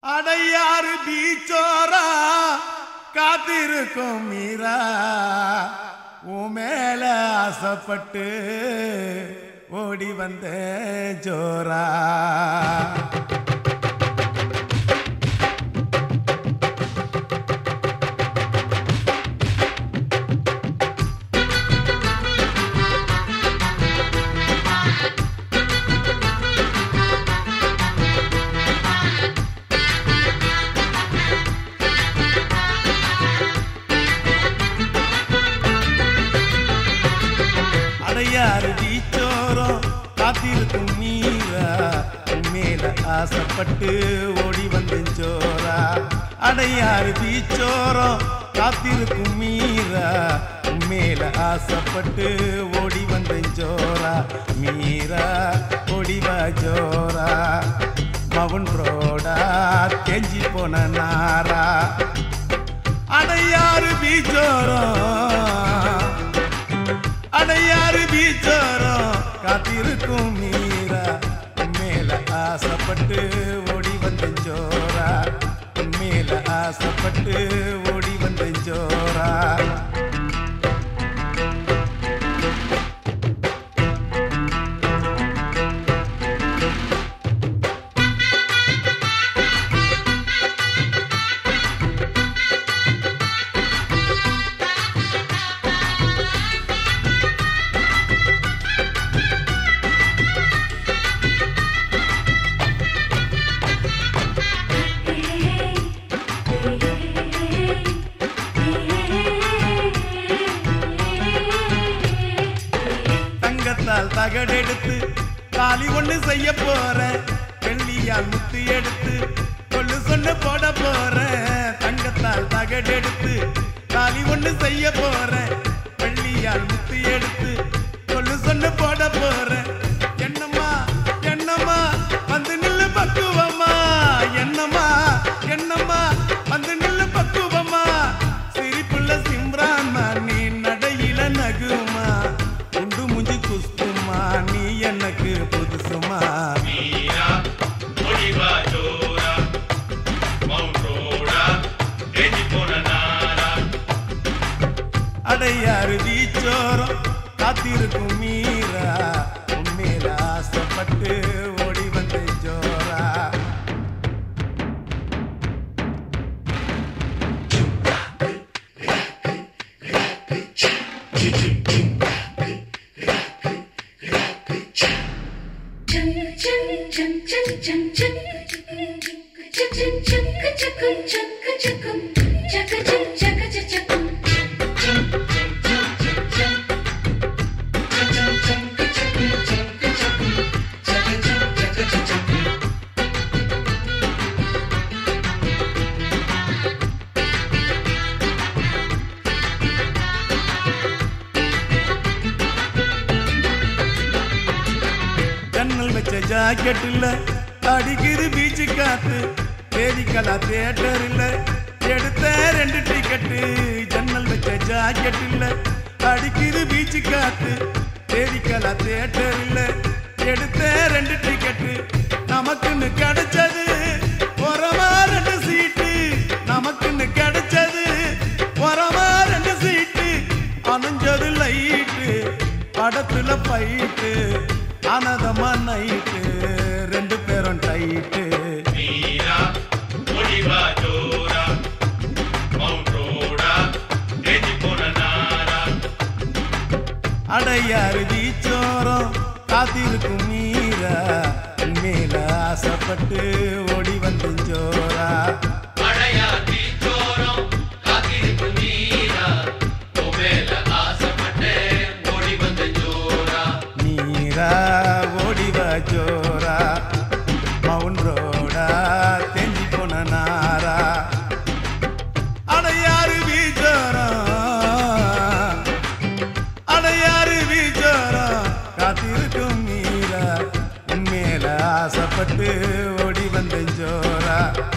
அடையாறு பீச்சோரா காத்திருக்கும் மீரா உன் மேல ஆசைப்பட்டு ஓடி வந்த ஜோரா அடையாறு பீச்சோரம் காத்திருக்கும் மீரா உன் மேல ஆசைப்பட்டு ஓடி வந்த ஜோரா அடையாறு பீச்சோரம் காத்திருக்கும் மீரா உன் மேல ஆசைப்பட்டு ஓடி வந்த ஜோரா மீரா ஓடிவா ஜோரா மவுன் ரோடா தெஞ்சி போன நாரா அடையாறு பீச்சோரம் அடையாறு பீச்சோரம் காத்திருக்கும் மீரா உன் மேல ஆசைப்பட்டு ஓடி வந்த ஜோரா உன் மேல ஆசைப்பட்டு ஓடி வந்த ஜோரா தங்கத்தால் தகடெடுத்து தாலி ஒண்ணு செய்ய போறேன் வெள்ளியால் முத்து எடுத்து கொள்ளு சொன்ன போட போறேன் தங்கத்தால் தகடெடுத்து தாலி ஒண்ணு செய்ய போறேன் வெள்ளியால் முத்து எடுத்து கொள்ளு சொன்ன போட போறேன் என்னம்மா என்னம்மா வந்து நில்லு பக்குவம்மா என்னம்மா என்னம்மா வந்து நில்லு பக்குவம்மா சிரிப்புள்ள சிம்ரான்மா நீ நடையில நகுமா உண்டு முஞ்சி குஸ்துமா நீ எனக்கு புதுசுமா மீரா ஒளிவா ஜோரா மவுண்ட் ரோடா ஏஞ்சி போன நாரா அடையாறு தீச்சோரம் காத்திருக்கும் மீரா உண்மையில ஆசைப்பட்டு ஓடி வந்த ஜோரா ஜன்னல் வச்ச ஜாக்கெட்டில் அடிக்குது பீச்சு காத்து தேதிக்கலா தியேட்டரில் எடுத்த ரெண்டு டிக்கெட்டு ஜன்னல் வச்ச ஜாக்கெட்டில் அடிக்குது பீச்சு காத்து தேதிக்கலா தியேட்டரில் எடுத்த ரெண்டு டிக்கெட்டு நமக்குன்னு கிடைச்சது உரமா ரெண்டு சீட்டு நமக்குன்னு கிடைச்சது உரமா ரெண்டு சீட்டு அணைஞ்சது லைட்டு படத்துல பைட்டு அனதமா நைட்டு ரெண்டு பேரும் டைட்டு மீரா ஒளிவா ஜோரா மவுண்ட் ரோடா ஏஞ்சி போன நாரா அடையாறு தீச்சோரம் காத்திருக்கும் மீரா உன் மேல ஆசைப்பட்டு ஓடி வந்து ஜோரா அடையா தீச்சோரம் காத்திருக்கும் மீரா உன் மேல ஆசைப்பட்டு ஓடி வந்த ஜோரா மீரா ஓடிவா ஜோரா மவுன் ரோடா தெஞ்சி போன நாரா அடையாறு பீச்சோரம் அடையாறு பீச்சோரம் காத்திருக்கும் மீரா உன் மேல ஆசைப்பட்டு ஓடி வந்த ஜோரா